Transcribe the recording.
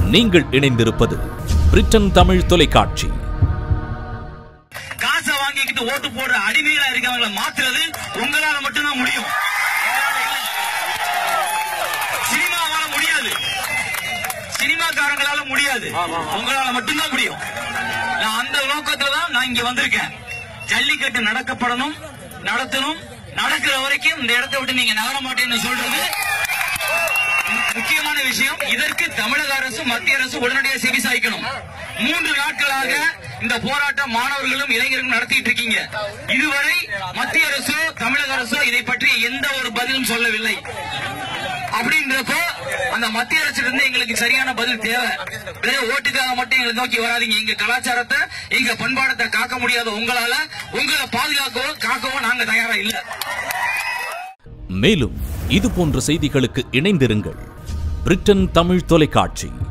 நீங்கள் இணைந்திருப்பது பிரிட்டன் தமிழ் தொலைக்காட்சி காசை வாங்கிக்கிட்டு ஓட்டு போடுற அடிமைகளா இருக்கவங்களை மாத்துறது உங்களால மட்டும்தான் முடியும் சினிமாவால முடியாது சினிமாக்காரங்களால முடியாது உங்களால மட்டும்தான் முடியும் நான் அந்த நோக்கத்துல தான் நான் இங்க வந்திருக்கேன் ஜல்லிக்கட்டு நடக்கப்படணும் நடத்தணும் நடக்கிற வரைக்கும் இந்த இடத்தை விட்டு நீங்க நகர மாட்டேன்னு சொல்றது முக்கியமான விஷயம் இதற்கு தமிழக அரசு மத்திய அரசு உடனடியாக செவிசாய்க்கணும் மூன்று நாட்களாக இந்த போராட்டம் மாணவர்களும் இளைஞர்களும் நடத்திட்டு இருக்கீங்க இதுவரை மத்திய அரசோ தமிழக அரசோ இதை பற்றி எந்த ஒரு பதிலும் சொல்லவில்லை அப்படின்றப்போ அந்த மத்திய அரசு இருந்து எங்களுக்கு சரியான பதில் தேவை வெறும் ஓட்டுக்காக மட்டும் எங்களை நோக்கி வராதீங்க எங்க கலாச்சாரத்தை எங்க பண்பாடத்தை காக்க முடியாத உங்களால உங்களை பாதுகாக்கவும் காக்கவும் நாங்க தயாரா இல்ல மேலும் இது போன்ற செய்திகளுக்கு இணைந்திருங்கள் பிரிட்டன் தமிழ் தொலைக்காட்சி